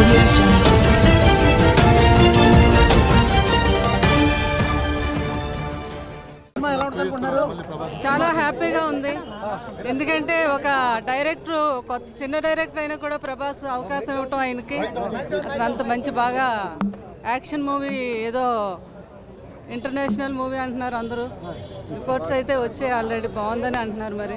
audio jungle. చాలా హ్యాపీగా ఉంది ఎందుకంటే ఒక డైరెక్టర్ కొత్త చిన్న డైరెక్టర్ అయినా కూడా ప్రభాస్ అవకాశం ఇవ్వటం ఆయనకి అతను అంత మంచి బాగా యాక్షన్ మూవీ ఏదో ఇంటర్నేషనల్ మూవీ అంటున్నారు అందరూ రిపోర్ట్స్ అయితే వచ్చాయి ఆల్రెడీ బాగుందని అంటున్నారు మరి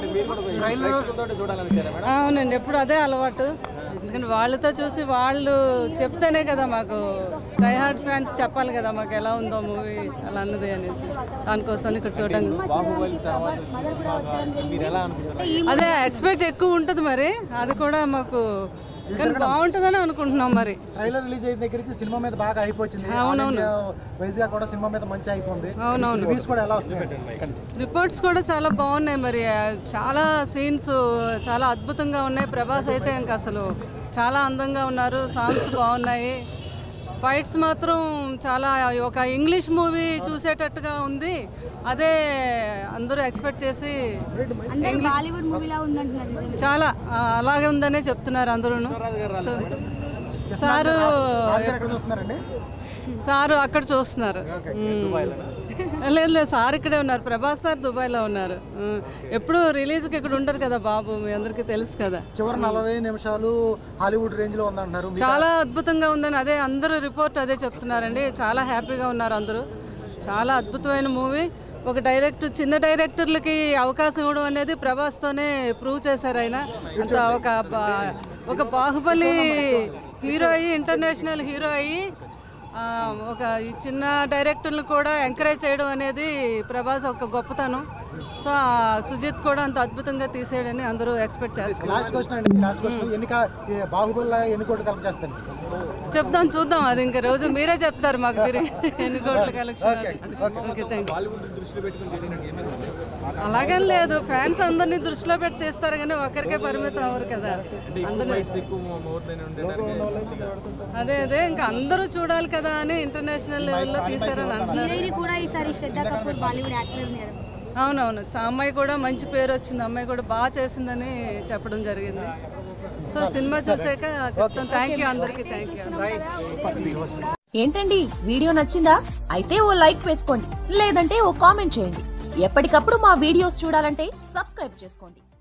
అవునండి ఎప్పుడు అదే అలవాటు ఎందుకంటే వాళ్ళతో చూసి వాళ్ళు చెప్తేనే కదా మాకు హార్ట్ ఫ్యాన్స్ చెప్పాలి కదా మాకు ఎలా ఉందో మూవీ అలా అన్నది అనేసి దానికోసం ఇక్కడ చూడడానికి అదే ఎక్స్పెక్ట్ ఎక్కువ ఉంటుంది మరి అది కూడా మాకు కానీ బాగుంటుందని అనుకుంటున్నాం మరి ట్రైలర్ రిలీజ్ అయిన దగ్గర నుంచి సినిమా మీద బాగా అయిపోయింది అవునవును. వైజ్గా కూడా సినిమా మీద మంచి అయిపోయింది అవునవును రివ్యూస్ కూడా ఎలా వస్తున్నాయి రిపోర్ట్స్ కూడా చాలా బాగున్నాయి మరి ఆ, చాలా సీన్స్ చాలా అద్భుతంగా ఉన్నాయి ప్రభాస్ అయితే ఇంకా అసలు చాలా అందంగా ఉన్నారు సాంగ్స్ బాగున్నాయి ఫైట్స్ మాత్రం చాలా ఒక ఇంగ్లీష్ మూవీ చూసేటట్టుగా ఉంది అదే అందరూ ఎక్స్పెక్ట్ చేసి అందరూ బాలీవుడ్ మూవీలా ఉందంటున్నారు నిజమే. చాలా ఆ, అలాగే ఉందనే చెప్తున్నారు అందరూ సారు రాజుగారు ఎక్కడ చూస్తున్నారండి సారు అక్కడ చూస్తున్నారు మ్మ్. లేదు లేదు సార్ ఇక్కడే ఉన్నారు ప్రభాస్ సార్ దుబాయ్లో ఉన్నారు మ్మ్. ఎప్పుడు రిలీజ్కి ఇక్కడ ఉంటారు కదా బాబు మీ అందరికీ తెలుసు కదా చివరి నలభై నిమిషాలు హాలీవుడ్ రేంజ్ లో ఉందంటున్నారు మీ- చాలా అద్భుతంగా ఉందని అదే అందరూ రిపోర్ట్ అదే చెప్తున్నారండి చాలా హ్యాపీగా ఉన్నారు అందరూ చాలా అద్భుతమైన మూవీ ఒక డైరెక్టర్ చిన్న డైరెక్టర్లకి అవకాశం ఇవ్వడం అనేది ప్రభాస్తోనే ప్రూవ్ చేశారు ఆయన అంత ఒక బా- ఒక బాహుబలి హీరో అయ్యి ఇంటర్నేషనల్ హీరో అయ్యి ఆ, ఒక ఈ చిన్న డైరెక్టర్లు కూడా ఎంకరేజ్ చేయడం అనేది ప్రభాస్ ఒక గొప్పతనం సో ఆ సుజిత్ కూడా అంత అద్భుతంగా తీసేయడని అందరూ ఎక్స్పెక్ట్ చేస్తున్నారు లాస్ట్ క్వశ్చన్ అండి లాస్ట్ క్వశ్చన్ ఎన్ని కా- ఈ బాహుబలి ఎన్ని కోట్లు కలెక్ట్ చేస్తారు చెప్దాం చూద్దాం అది ఇంకా రోజు మీరే చెప్తారు మాకు తిరిగి ఎన్ని కోట్ల కలెక్షన్ ఓకే థ్యాంక్ అలాగని లేదు ఫ్యాన్స్ అందరినీ దృష్టిలో పెట్టి తీస్తారు కానీ ఒకరికే పరిమితం అవ్వరు కదా అందరూ అదే అదే ఇంకా అందరూ చూడాలి కదా అని ఇంటర్నేషనల్ లెవెల్లో తీసారని అంటున్నారు హీరోయిన్ కూడా ఈసారి శ్రద్ధా కపూర్ బాలీవుడ్ యాక్టర్ ఉన్నారు అవునవును ఆ అమ్మాయి కూడా మంచి పేరు వచ్చింది అమ్మాయి కూడా బాగా చేసిందని చెప్పడం జరిగింది సో సినిమా చూసాక చెప్తాను థ్యాంక్ యూ అందరికీ థ్యాంక్ యూ ఏంటండి వీడియో నచ్చిందా అయితే ఓ లైక్ వేసుకోండి లేదంటే ఓ కామెంట్ చేయండి ఎప్పటికప్పుడు మా వీడియోస్ చూడాలంటే సబ్స్క్రైబ్ చేసుకోండి